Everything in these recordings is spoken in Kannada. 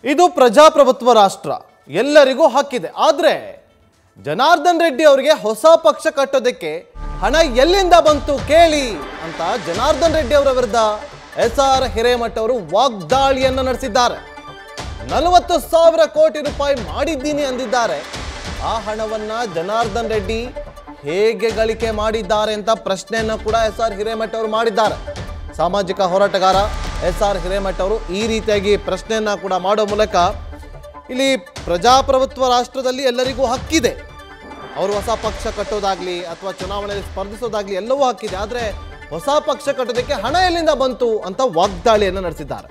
ಇದು ಪ್ರಜಾಪ್ರಭುತ್ವ ರಾಷ್ಟ್ರ ಎಲ್ಲರಿಗೂ ಹಕ್ಕಿದೆ ಆದ್ರೆ ಜನಾರ್ದನ್ ರೆಡ್ಡಿ ಅವರಿಗೆ ಹೊಸ ಪಕ್ಷ ಕಟ್ಟೋದಕ್ಕೆ ಹಣ ಎಲ್ಲಿಂದ ಬಂತು ಕೇಳಿ ಅಂತ ಜನಾರ್ದನ್ ರೆಡ್ಡಿ ಅವರ ವಿರುದ್ಧ ಎಸ್ ಆರ್ ಹಿರೇಮಠ ಅವರು ವಾಗ್ದಾಳಿಯನ್ನ ನಡೆಸಿದ್ದಾರೆ ನಲವತ್ತು ಸಾವಿರ ಕೋಟಿ ರೂಪಾಯಿ ಮಾಡಿದ್ದೀನಿ ಅಂದಿದ್ದಾರೆ ಆ ಹಣವನ್ನ ಜನಾರ್ದನ್ ರೆಡ್ಡಿ ಹೇಗೆ ಗಳಿಕೆ ಮಾಡಿದ್ದಾರೆ ಅಂತ ಪ್ರಶ್ನೆಯನ್ನ ಕೂಡ ಎಸ್ ಆರ್ ಹಿರೇಮಠ ಅವರು ಮಾಡಿದ್ದಾರೆ ಸಾಮಾಜಿಕ ಹೋರಾಟಗಾರ ಎಸ್ ಆರ್ ಹಿರೇಮಠ ಅವರು ಈ ರೀತಿಯಾಗಿ ಪ್ರಶ್ನೆಯನ್ನ ಕೂಡ ಮಾಡೋ ಮೂಲಕ ಇಲ್ಲಿ ಪ್ರಜಾಪ್ರಭುತ್ವ ರಾಷ್ಟ್ರದಲ್ಲಿ ಎಲ್ಲರಿಗೂ ಹಕ್ಕಿದೆ ಅವರು ಹೊಸ ಪಕ್ಷ ಕಟ್ಟೋದಾಗ್ಲಿ ಅಥವಾ ಚುನಾವಣೆಯಲ್ಲಿ ಸ್ಪರ್ಧಿಸೋದಾಗ್ಲಿ ಎಲ್ಲವೂ ಹಕ್ಕಿದೆ ಆದ್ರೆ ಹೊಸ ಪಕ್ಷ ಕಟ್ಟೋದಕ್ಕೆ ಹಣ ಎಲ್ಲಿಂದ ಬಂತು ಅಂತ ವಾಗ್ದಾಳಿಯನ್ನು ನಡೆಸಿದ್ದಾರೆ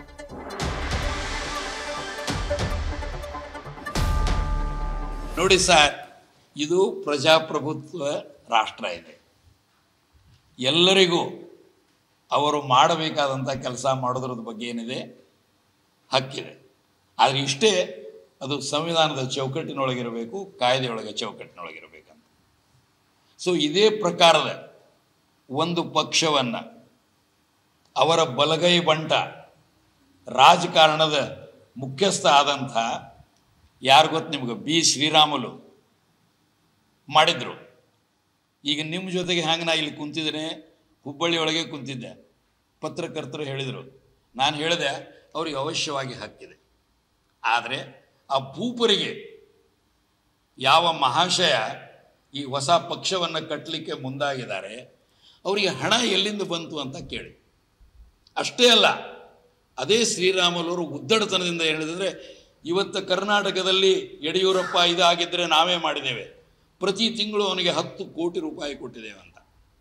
ನೋಡಿ ಸರ್ ಇದು ಪ್ರಜಾಪ್ರಭುತ್ವ ರಾಷ್ಟ್ರ ಇದೆ ಎಲ್ಲರಿಗೂ ಅವರು ಮಾಡಬೇಕಾದಂಥ ಕೆಲಸ ಮಾಡೋದ್ರದ ಬಗ್ಗೆ ಏನಿದೆ ಹಕ್ಕಿದೆ ಆದರೆ ಇಷ್ಟೇ ಅದು ಸಂವಿಧಾನದ ಚೌಕಟ್ಟಿನೊಳಗಿರಬೇಕು ಕಾಯ್ದೆಯೊಳಗೆ ಚೌಕಟ್ಟಿನೊಳಗಿರಬೇಕಂತ ಸೊ ಇದೇ ಪ್ರಕಾರದ ಒಂದು ಪಕ್ಷವನ್ನು ಅವರ ಬಲಗೈ ಬಂಟ ರಾಜಕಾರಣದ ಮುಖ್ಯಸ್ಥ ಆದಂಥ ಯಾರು ಗೊತ್ತು ನಿಮ್ಗೆ ಬಿ ಶ್ರೀರಾಮುಲು ಮಾಡಿದ್ರು ಈಗ ನಿಮ್ಮ ಜೊತೆಗೆ ಹ್ಯಾಂಗೆ ನಾ ಇಲ್ಲಿ ಕುಂತಿದ್ದೇನೆ ಹುಬ್ಬಳ್ಳಿ ಒಳಗೆ ಕುಂತಿದ್ದೆ ಪತ್ರಕರ್ತರು ಹೇಳಿದರು ನಾನು ಹೇಳಿದೆ ಅವ್ರಿಗೆ ಅವಶ್ಯವಾಗಿ ಹಕ್ಕಿದೆ ಆದರೆ ಆ ಭೂಪರಿಗೆ ಯಾವ ಮಹಾಶಯ ಈ ಹೊಸ ಪಕ್ಷವನ್ನು ಕಟ್ಟಲಿಕ್ಕೆ ಮುಂದಾಗಿದ್ದಾರೆ ಅವರಿಗೆ ಹಣ ಎಲ್ಲಿಂದ ಬಂತು ಅಂತ ಕೇಳಿ ಅಷ್ಟೇ ಅಲ್ಲ ಅದೇ ಶ್ರೀರಾಮುಲವರು ಉದ್ದಡತನದಿಂದ ಹೇಳಿದ್ರೆ ಇವತ್ತು ಕರ್ನಾಟಕದಲ್ಲಿ ಯಡಿಯೂರಪ್ಪ ಇದಾಗಿದ್ದರೆ ನಾವೇ ಮಾಡಿದ್ದೇವೆ ಪ್ರತಿ ತಿಂಗಳು ಅವನಿಗೆ ಹತ್ತು ಕೋಟಿ ರೂಪಾಯಿ ಕೊಟ್ಟಿದ್ದೇವೆ ಅಂತ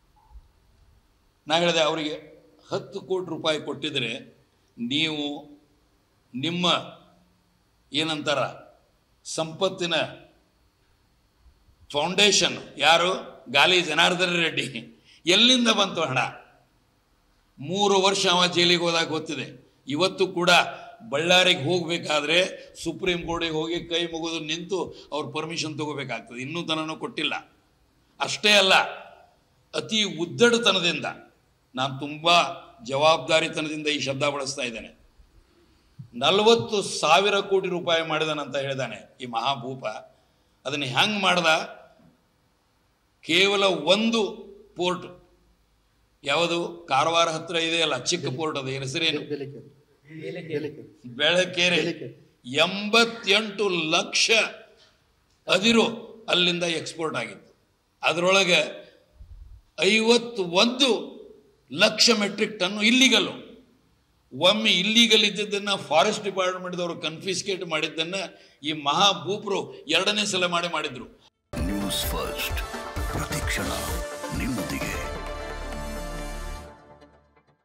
ನಾ ಹೇಳಿದೆ ಅವರಿಗೆ ಹತ್ತು ಕೋಟಿ ರೂಪಾಯಿ ಕೊಟ್ಟಿದ್ರೆ ನೀವು ನಿಮ್ಮ ಏನಂತಾರ ಸಂಪತ್ತಿನ ಫೌಂಡೇಶನ್ ಯಾರು ಗಾಲಿ ಜನಾರ್ದನ ರೆಡ್ಡಿ ಎಲ್ಲಿಂದ ಬಂತು ಹಣ ಮೂರು ವರ್ಷ ಅವ ಜೈಲಿಗೆ ಹೋದಾಗ ಗೊತ್ತಿದೆ ಇವತ್ತು ಕೂಡ ಬಳ್ಳಾರಿಗೆ ಹೋಗಬೇಕಾದ್ರೆ ಸುಪ್ರೀಂ ಕೋರ್ಟಿಗೆ ಹೋಗಿ ಕೈ ಮುಗಿದು ನಿಂತು ಅವ್ರ ಪರ್ಮಿಷನ್ ತಗೋಬೇಕಾಗ್ತದೆ ಇನ್ನೂ ತನೂ ಕೊಟ್ಟಿಲ್ಲ ಅಷ್ಟೇ ಅಲ್ಲ ಅತಿ ಉದ್ದಡತನದಿಂದ ನಾನು ತುಂಬ ಜವಾಬ್ದಾರಿತನದಿಂದ ಈ ಶಬ್ದ ಬಳಸ್ತಾ ಇದ್ದೇನೆ ನಲವತ್ತು ಸಾವಿರ ಕೋಟಿ ರೂಪಾಯಿ ಮಾಡಿದನಂತ ಹೇಳಿದಾನೆ ಈ ಮಹಾಭೂಪ ಅದನ್ನು ಹೆಂಗೆ ಮಾಡ್ದ ಕೇವಲ ಒಂದು ಪೋರ್ಟ್ ಯಾವುದು ಕಾರವಾರ ಹತ್ರ ಇದೆಯಲ್ಲ ಚಿಕ್ಕ ಪೋರ್ಟ್ ಅದು ಹೆಸರೇನು ಬೆಳಕೆರೆ ಎಂಬತ್ತೆಂಟು ಲಕ್ಷ ಅದಿರು ಅಲ್ಲಿಂದ ಎಕ್ಸ್ಪೋರ್ಟ್ ಆಗಿತ್ತು ಅದರೊಳಗೆ ಐವತ್ತು ಒಂದು ಲಕ್ಷ ಮೆಟ್ರಿಕ್ ಟನ್ನು ಇಲ್ಲಿಗಲ್ಲು ಒಮ್ಮೆ ಇಲ್ಲಿಗಲ್ ಇದ್ದಿದ್ದನ್ನು ಫಾರೆಸ್ಟ್ ಡಿಪಾರ್ಟ್ಮೆಂಟ್ದವರು ಕನ್ಫಿಸ್ಕೇಟ್ ಮಾಡಿದ್ದನ್ನು ಈ ಮಹಾಭೂಪರು ಎರಡನೇ ಸಲ ಮಾಡಿ ಮಾಡಿದ್ರು ನ್ಯೂಸ್ ಫಸ್ಟ್ ಪ್ರತಿಕ್ಷಣ ನಿಮ್ಮೊಂದಿಗೆ